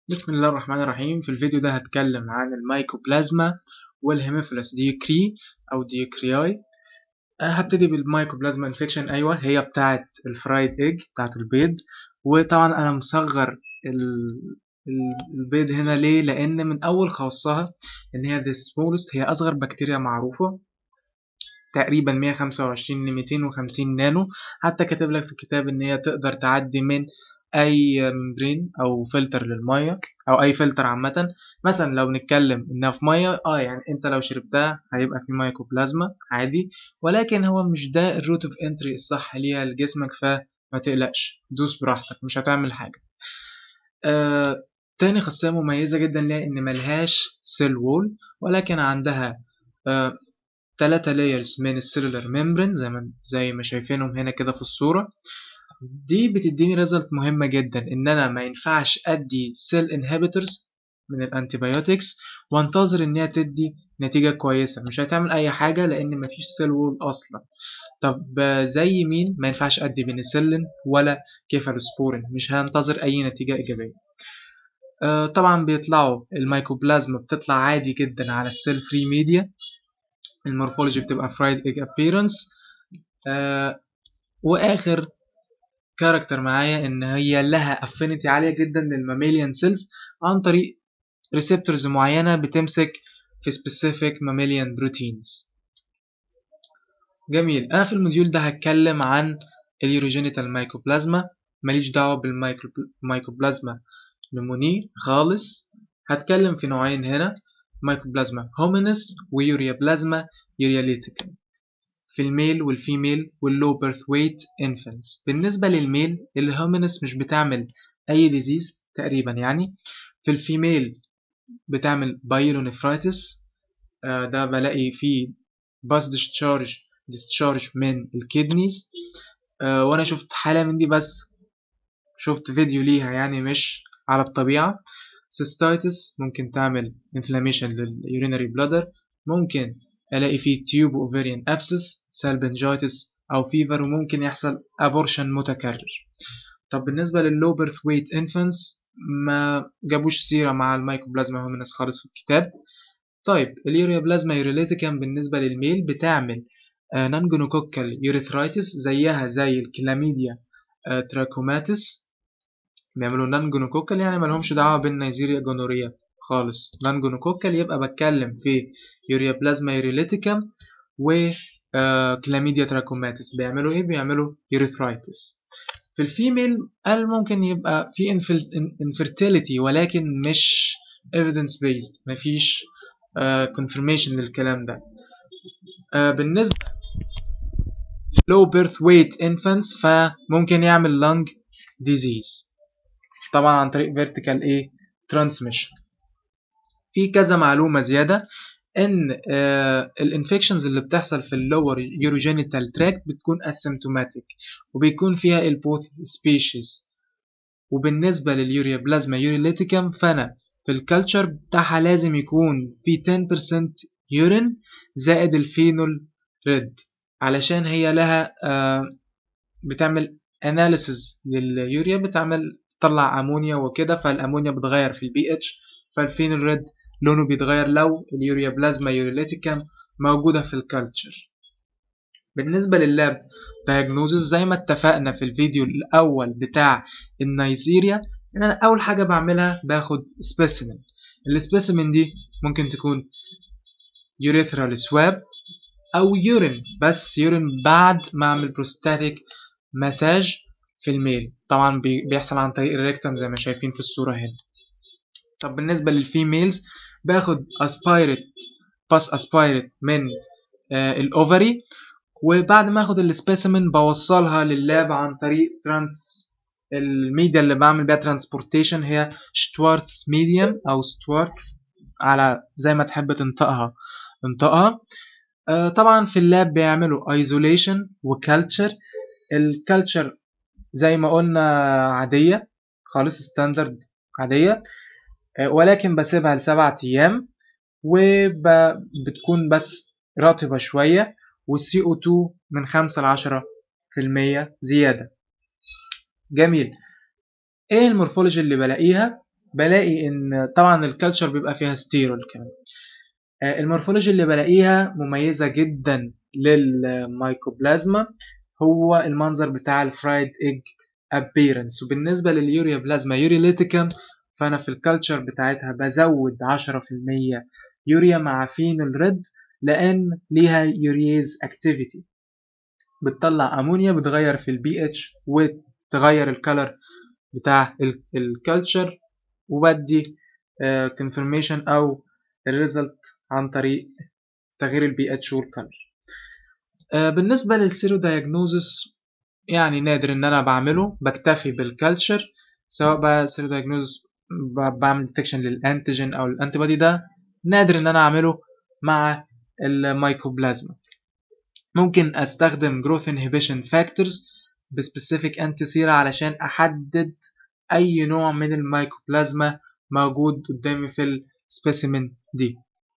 بسم الله الرحمن الرحيم في الفيديو ده هتكلم عن المايكوبلازما والهيموفيلس ديوكري أو ديوكرياي هبتدي بالمايكوبلازما انفكشن أيوة هي بتاعة الفرايد إيج بتاعة البيض وطبعا أنا مصغر البيض هنا ليه لأن من أول خواصها إن هي the smallest هي أصغر بكتيريا معروفة تقريبا 125 ل 250 نانو حتى كاتب لك في الكتاب ان هي تقدر تعدي من اي ممبرين او فلتر للميه او اي فلتر عامه مثلا لو بنتكلم انها في ميه اه يعني انت لو شربتها هيبقى في مايكوبلازما عادي ولكن هو مش ده الروت اوف انتري الصح ليها لجسمك فما تقلقش دوس براحتك مش هتعمل حاجه آه تاني خاصيه مميزه جدا ليها ان ملهاش سيل وول ولكن عندها آه تلاتة لايرز من السيلولر ميمبرين زي ما زي ما شايفينهم هنا كده في الصورة دي بتديني ريزلت مهمة جدا ان انا ما ينفعش ادي سيل انهبيتورز من الانتيبيوتكس وانتظر ان هي تدي نتيجة كويسة مش هتعمل اي حاجة لان مفيش سيل وول اصلا طب زي مين ما ينفعش ادي بنسلين ولا كيفالوسبورين مش هنتظر اي نتيجة ايجابية آه طبعا بيطلعوا الميكوبلازما بتطلع عادي جدا على السيل فري ميديا المورفولوجي بتبقى فرايد ايج ابيرنس آه واخر كاركتر معايا ان هي لها افينيتي عاليه جدا للماميليان سيلز عن طريق ريسبتورز معينه بتمسك في سبيسيفيك ماميليان بروتينز جميل انا في الموديول ده هتكلم عن اليوروجينيتال مايكوبلازما ماليش دعوه بالمايكوبلازما نموني خالص هتكلم في نوعين هنا مايكوبلازما هومينس ويوريا بلازما يورياليتيكال في الميل والفيميل واللو بيرث ويت انفنتس بالنسبة للميل الهومينس مش بتعمل أي ديزيز تقريبا يعني في الفيميل بتعمل بايلونيفرايتس آه ده بلاقي فيه باس ديscharge discharge من الكدنيز آه وانا شفت حالة من دي بس شفت فيديو ليها يعني مش على الطبيعة سيستايتس ممكن تعمل انفلاميشن لليورينري بلادر ممكن الاقي فيه تيوب اوفيريان ابسس سالبنجايتس او فيفر وممكن يحصل ابورشن متكرر طب بالنسبة لللو بيرث ويت انفانتس ما جابوش سيرة مع المايكوبلازما هومينس خالص في الكتاب طيب اليوريا بلازما يوريليتيكم بالنسبة للميل بتعمل نانجونوكوكال يوريثرايتس زيها زي الكلاميديا تراكوماتس بيعملوا نانجونوكوكال يعني ملهمش دعوة بالنيزيريا جونوريا خالص نانجونوكوكال يبقى بتكلم في يوريا بلازما يوريليتيكم و كلاميديا تراكوماتس بيعملوا ايه بيعملوا يوريثرايتس في الفيميل قال ممكن يبقى في انفيرتيليتي ولكن مش evidence based مفيش confirmation للكلام ده بالنسبة low birth weight infants فممكن يعمل lung disease طبعا عن طريق vertical ايه transmission في كذا معلومة زيادة ان آه الانفكشنز اللي بتحصل في اللور يوروجينيتال تراكت بتكون اسيمتوماتيك وبيكون فيها البوث سبيشيز وبالنسبة لليوريا بلازما يوريليتيكم فانا في الكالتشر بتاعها لازم يكون في 10% يورين زائد الفينول ريد علشان هي لها آه بتعمل اناليسز لليوريا بتعمل تطلع امونيا وكده فالامونيا بتغير في البي اتش فالفينول ريد لونه بيتغير لو اليوريا بلازما يوريليتيكم موجودة في الكالتشر بالنسبة لللاب دايجنوزز زي ما اتفقنا في الفيديو الأول بتاع النيزيريا إن أنا أول حاجة بعملها باخد سبيسيمن السبيسيمن دي ممكن تكون يوريثرال سواب أو يورين بس يورين بعد ما أعمل بروستاتيك مساج في الميل طبعا بيحصل عن طريق الريكتم زي ما شايفين في الصورة هنا طب بالنسبة للفيميلز باخد اسبايرت باس اسبايرت من آه الاوفري وبعد ما اخد السبيسيمن بوصلها لللاب عن طريق ترانس الميديا اللي بعمل بيها ترانسبورتيشن هي شتوارتس ميديم او ستوارتس على زي ما تحب تنطقها انطقها آه طبعا في اللاب بيعملوا ايزوليشن وكالتشر الكالتشر زي ما قلنا عادية خالص ستاندرد عادية ولكن بسيبها لسبعة أيام وبتكون بس رطبة شوية والسي او 2 من خمسة لعشرة في المية زيادة جميل ايه المورفولوجي اللي بلاقيها بلاقي ان طبعا الكالتشر بيبقى فيها ستيرول كمان المورفولوجي اللي بلاقيها مميزة جدا للمايكوبلازما هو المنظر بتاع الفرايد ايج ابيرنس وبالنسبة لليوريا بلازما يوريليتيكم فأنا في الكالتشر بتاعتها بزود 10% يوريا مع فينول ريد لأن ليها يوريز اكتيفيتي بتطلع امونيا بتغير في البي اتش وتغير الكالر بتاع الكالتشر وبدي كونفirmation او الريزلت عن طريق تغيير البي اتش والكالر بالنسبه للسيرو دايجنوزس يعني نادر ان انا بعمله بكتفي بالكالتشر سواء بقى سيرو دايجنوزس بعمل ديتكشن للانتيجين او الانتيبودي ده نادر ان انا اعمله مع المايكوبلازما ممكن استخدم growth inhibition factors بسبيسيفيك انتيسيرا علشان احدد اي نوع من المايكوبلازما موجود قدامي في السبيسيمن دي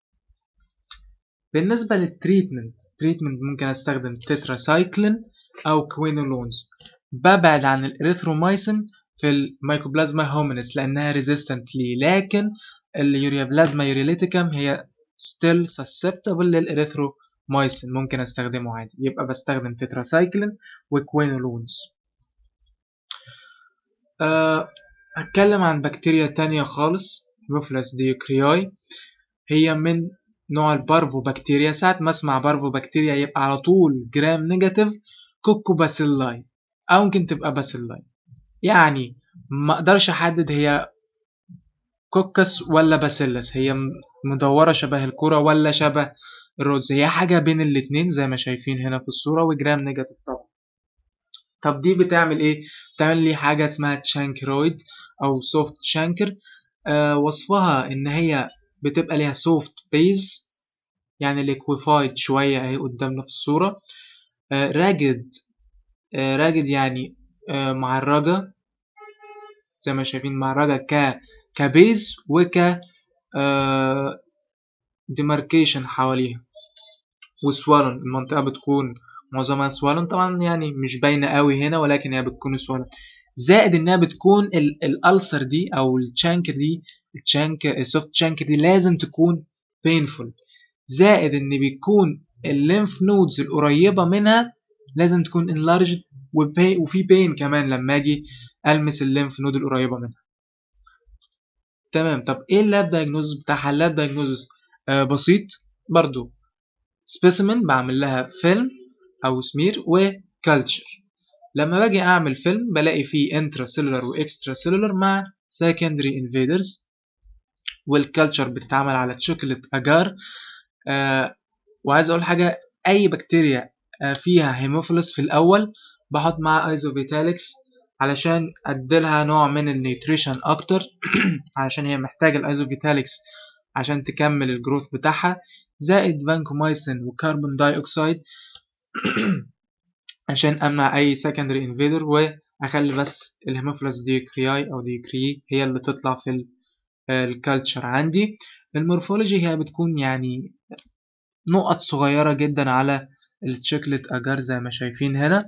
بالنسبة للتريتمنت تريتمنت ممكن استخدم تتراسايكلين او كوينولونز ببعد عن الاريثرومايسين في المايكوبلازما هومينس لانها ريزيستنت ليه لكن اليوريابلازما يوريليتيكم هي still susceptible للاريثرومايسين ممكن استخدمه عادي يبقى بستخدم تتراسايكلين وكوينولونز أه هتكلم عن بكتيريا تانية خالص موفلس ديوكرياي هي من نوع البارفو بكتيريا ساعة ما اسمع بارفو بكتيريا يبقى على طول جرام نيجاتيف كوكو باسيلاي او ممكن تبقى باسيلاي يعني ما اقدرش احدد هي كوكس ولا باسيلس هي مدورة شبه الكرة ولا شبه الرودز هي حاجة بين الاتنين زي ما شايفين هنا في الصورة وجرام نيجاتيف طبعا طب دي بتعمل ايه بتعمل لي حاجة اسمها تشانكرويد او سوفت شانكر آه وصفها ان هي بتبقى ليها سوفت بيز يعني ليكويفايد شوية اهي قدامنا في الصورة آه راجد آه راجد يعني آه معرجة زي ما شايفين معرجة ك كبيز وك آه ديماركيشن حواليها وسوالن المنطقة بتكون معظمها سوالن طبعا يعني مش باينة قوي هنا ولكن هي بتكون سوالن زائد انها بتكون الالسر دي او الشانكر دي الشانك السوفت شانكر دي لازم تكون painful زائد ان بيكون الليمف نودز القريبة منها لازم تكون enlarged وفي بين كمان لما اجي المس الليمف نود القريبة منها تمام طب ايه اللاب دايجنوزس بتاعها اللاب دايجنوزس آه بسيط برضو سبيسيمن بعمل لها فيلم او سمير وكالتشر لما باجي اعمل فيلم بلاقي فيه انترا سيلولر واكسترا سيلولر مع سكندري انفيدرز والكالتشر بتتعمل على تشوكلت اجار آه وعايز اقول حاجه اي بكتيريا آه فيها هيموفيلس في الاول بحط معاها ايزوفيتاليكس علشان اديلها نوع من النيوتريشن اكتر علشان هي محتاجه الايزوفيتاليكس عشان تكمل الجروث بتاعها زائد فانكومايسين وكربون داي اوكسيد عشان امنع اي سكندري انفيدر واخلي بس الهيموفيلس ديكرياي او ديكري هي اللي تطلع في الكالتشر عندي المورفولوجي هي بتكون يعني نقط صغيرة جدا على التشيكلت اجار زي ما شايفين هنا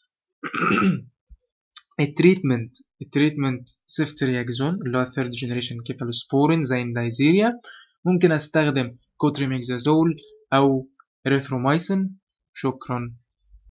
التريتمنت التريتمنت سيفترياكزون اللي هو ثيرد جنريشن كيفالوسبورين زي النيزيريا ممكن استخدم كوتريميكزازول او ريثرومايسين شكرا